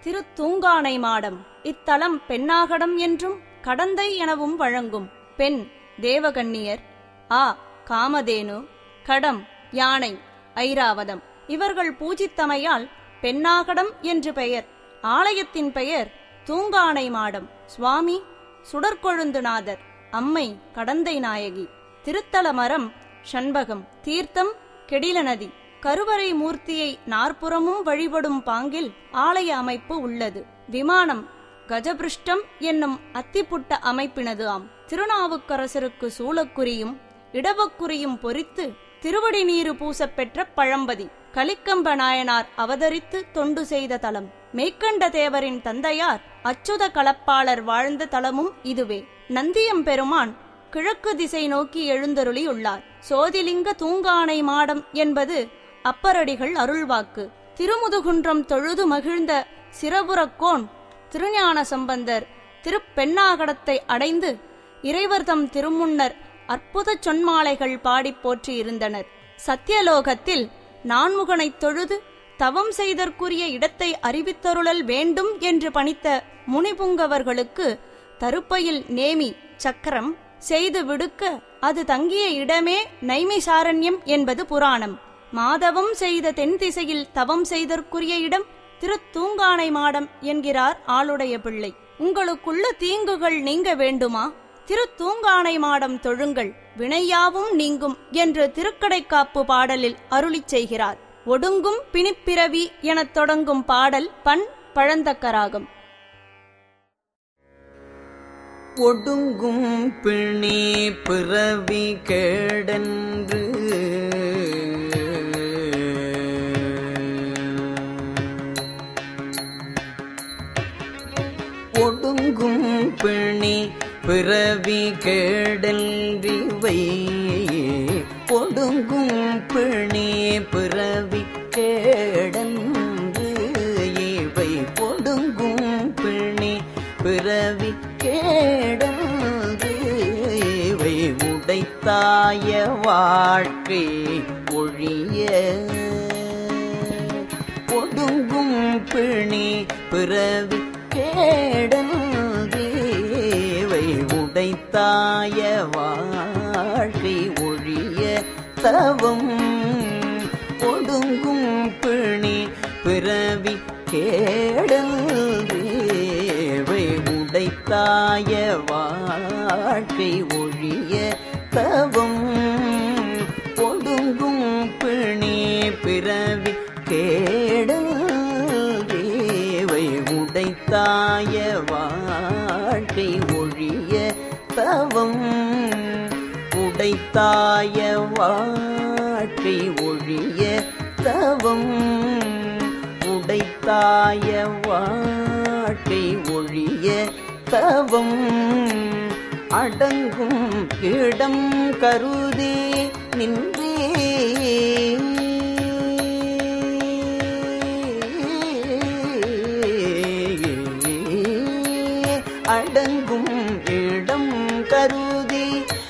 திருத்தூங்கானை மாடம் இத்தலம் பெண்ணாகடம் என்றும் கடந்தை எனவும் வழங்கும் பெண் தேவகன்னியர் ஆ காமதேனு கடம் யானை ஐராவதம் இவர்கள் பூஜித்தமையால் பெண்ணாகடம் என்று பெயர் ஆலயத்தின் பெயர் தூங்கானை மாடம் சுவாமி சுடற்கொழுந்துநாதர் அம்மை கடந்தை நாயகி திருத்தல மரம் ஷண்பகம் தீர்த்தம் கெடில நதி கருவறை மூர்த்தியை நாற்புறமும் வழிபடும் பாங்கில் ஆலய அமைப்பு உள்ளது விமானம் கஜபிருஷ்டம் என்னும் அத்திப்புட்ட அமைப்பினது ஆம் திருநாவுக்கரசருக்கு சூளக்குறியும் இடவக்குறியும் பொறித்து திருவடி நீரு பூசப்பெற்ற பழம்பதி கலிக்கம்ப நாயனார் அவதரித்து தொண்டு செய்த தலம் மெய்க்கண்ட தேவரின் தந்தையார் அச்சுத களப்பாளர் வாழ்ந்த தலமும் இதுவே நந்தியம் பெருமான் கிழக்கு திசை நோக்கி எழுந்தருளியுள்ளார் சோதிலிங்க தூங்கானை மாடம் என்பது அப்பரடிகள் அருள்வாக்கு திருமுதுகுன்றம் தொழுது மகிழ்ந்த சிறபுறக்கோன் திருஞான சம்பந்தர் திருப்பெண்ணாகடத்தை அடைந்து இறைவர்தம் திருமுன்னர் அற்புத சொன்மாலைகள் பாடிப் போற்றியிருந்தனர் சத்தியலோகத்தில் நான்முகனைத் தொழுது தவம் செய்தற்குரிய இடத்தை அறிவித்தருளல் வேண்டும் என்று பணித்த முனிபுங்கவர்களுக்கு தருப்பையில் நேமி சக்கரம் செய்து விடுக்க அது தங்கிய இடமே நைமிசாரண்யம் என்பது புராணம் மாதவம் செய்த தென் திசையில் தவம் செய்தற்குரிய இடம் திருத்தூங்கானை மாடம் என்கிறார் ஆளுடைய பிள்ளை உங்களுக்குள்ள தீங்குகள் நீங்க வேண்டுமா திருத்தூங்கானை மாடம் தொழுங்கள் வினையாவும் நீங்கும் என்று திருக்கடைக்காப்பு பாடலில் அருளிச் செய்கிறார் ஒடுங்கும் பிணிப்பிறவி எனத் தொடங்கும் பாடல் பண் பழந்தக்கராகம் ஒடுங்கும் பிணி பிறவி கேடன்று ஒடுங்கும் பிணி பிறவி கேடல்றிவை ஒடுங்கும் பிணி பிறவி கேடன்று இவை ஒடுங்கும் பிணி பிறவி கேடன்று இவை உடைத்தாய வாழ்க்கை ஒழிய ஒடுங்கும் பிணி பிறவி கேடல்தேவை உடைத்தாய வாழ்க்கை ஒழிய தவம் ஒடுங்கும் பிணி பிறவி கேடல்தேவை உடைத்தாய வாழ்க்கை ஒழிய தவம் ஒடுங்கும் பிணி பிறவி கேடல் தேவை உடைத்தாய வாழ்க்கை ஒழிய தவம் உடைத்தாய வாழ்க்கை ஒழிய தவம் உடைத்தாய வாழ்க்கை ஒழிய தவம் அடங்கும் இடம் கருதி நின்றே அடங்கும் இடம் கருதி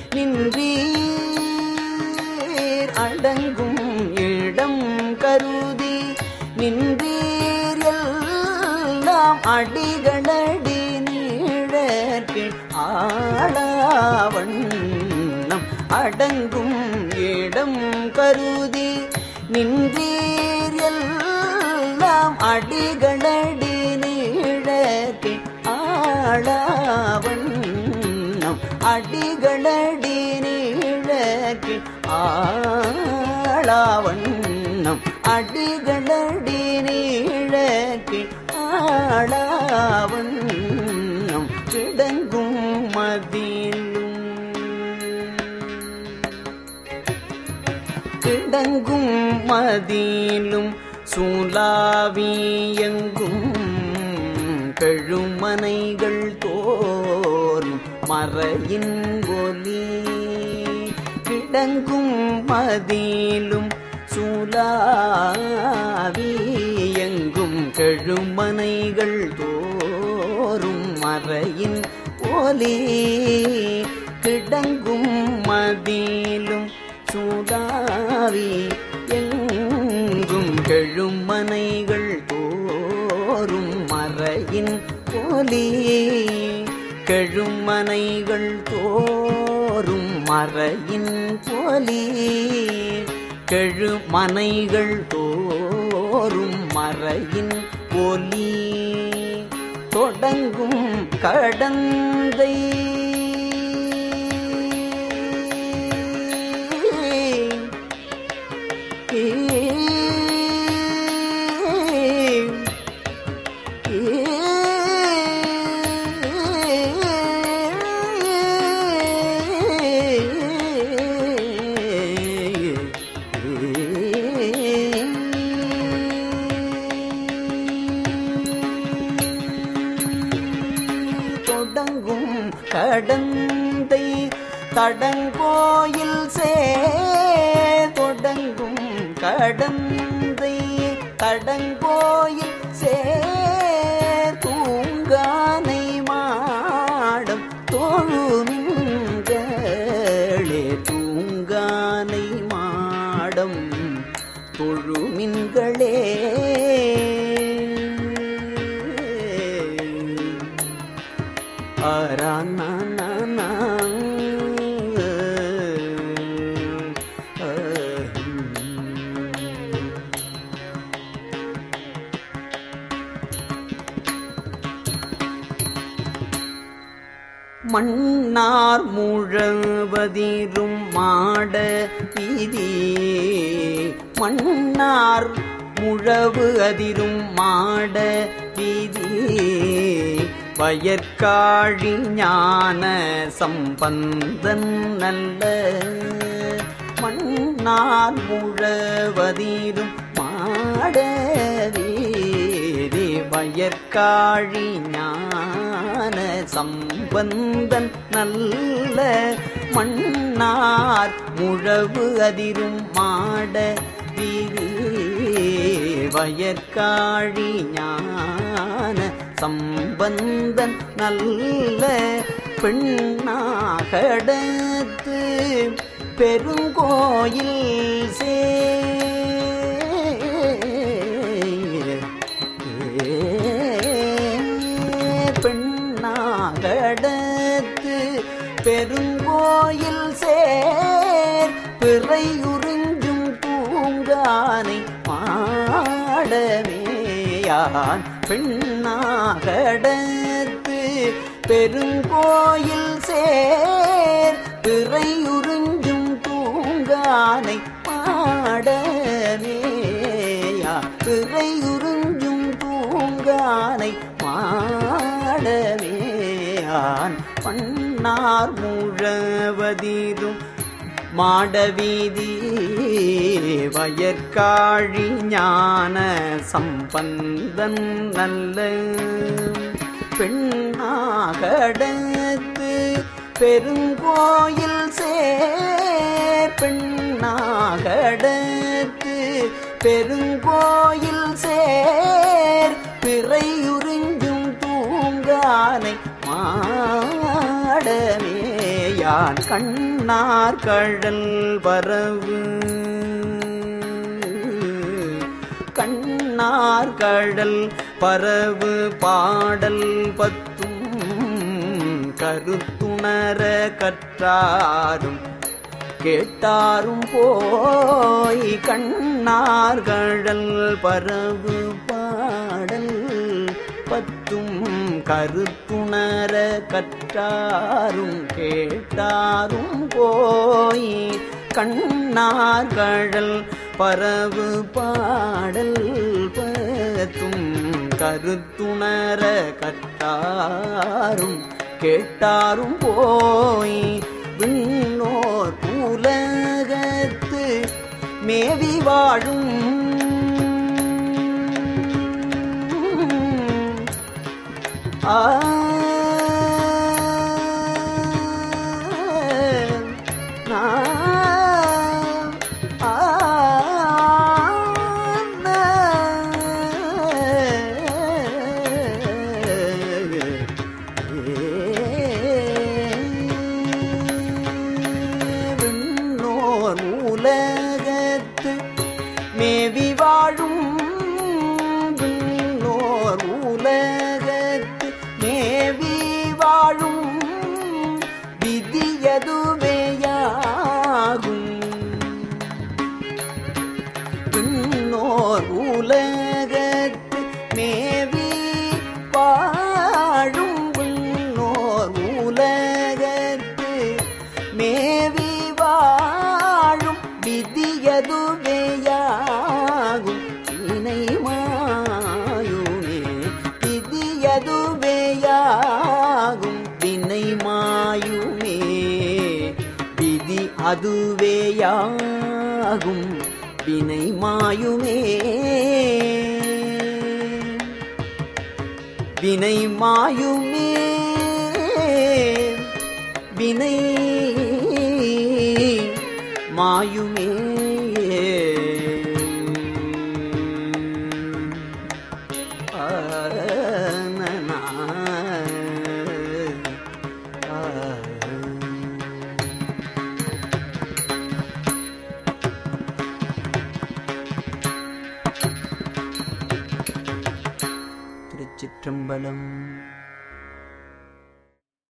நின்றீர் அடங்கும் இடம் கருதி நின்றீர் எல்லாம் அடிகளடி நீழற்கு ஆளாவண்ணம் அடங்கும் இடம் கருதி நின்றீர் எல்லாம் அடிகளடி நீழற்கு ஆளாவண்ணம் அடிகளடி நீழற்கு ஆளாவண்ணம் அடிகளடி நீழற்கு ஆளாவண்ணம் கிடங்கும் மதிலும் கிடங்கும் மதிலும் சூலாவியங்கும் கழுமனைகள் தோறும் மறையின் ஒலி கிடங்கும் மதிலும் சூலாவியங்கும் கழுமனைகள் தோறும் மறையின் ஒலி கிடங்கும் மதிலும் சூடாவி எங்கும் கெழுமனைகள் தோறும் மறை போலி கெழுமனைகள் தோறும் மறையின் போலி கெழுமனைகள் தோறும் மறையின் ஒலி தொடங்கும் கடந்தை தொடங்கும் கடந்தை தடங்கோயில் சே தொடங்கும் கடந்தை தடங்கோயில் சே தூங்கானை மாடம் தொழுமின்களே தூங்கானை மாடம் தொழுமின்களே அரணா மன்னார் முழவதிரும் மாட வீதி மன்னார் முழவு அதிரும் மாட வீதி வயற்காழி ஞான சம்பந்தன் நல்ல மன்னார் முழவதிரும் மாட வீதி வயற்காழி ஞான சம்பந்தன் நல்ல மன்னார் முழவு அதிரும் மாட வீதி வயற்காழி ஞான சம்பந்தன் நல்ல பெண்ணாகடத்து பெருங்கோயில் சே பெண்ணாகடத்து பெருங்கோயில் சேர் பிறையுறிஞ்சும் பூங்கானை மாடமேயான் பெண்ணாகடத்து பெருங்கோயில் சேர் பிறையுறிஞ்சும் பூங்கானை மாடமேயா பிறையுறிஞ்சும் பூங்கானை மாடமேயான் பண்ணார் முழவதிரும் மாடவீதி வயற்காழி ஞான சம்பந்தன் நல்ல பெண்ணாகடத்து பெருங்கோயில் சேர் பெண்ணாகடத்து பெருங்கோயில் சேர் பிறையுறிஞ்சும் தூங்கானை மாடமேயான் கண்ணார் கழல் வரவு கண்ணார் கடல் பரவு பாடல் பத்தும் கருத்துணர கற்றாரும் கேட்டாரும் போய் கண்ணார் கடல் பரவு பாடல் பத்தும் கருத்துணர கற்றாரும் கேட்டாரும் போய் கண்ணார் கடல் பரவு பாடல் பத்தும் கருத்துணர கற்றாரும் கேட்டாரும் போய் விண்ணோர் உலகத்து மேவி வாழும் ஆ நா ஆ நா விண்ணோர் உலகத்து மேவி வாழும் விண்ணோர் உலகத்து மே அதுவேயாகும் வினை மாயுமே வினை மாயுமே வினை மாயுமே ஆ, நா, நா. ஆ. திருச்சிற்றம்பலம்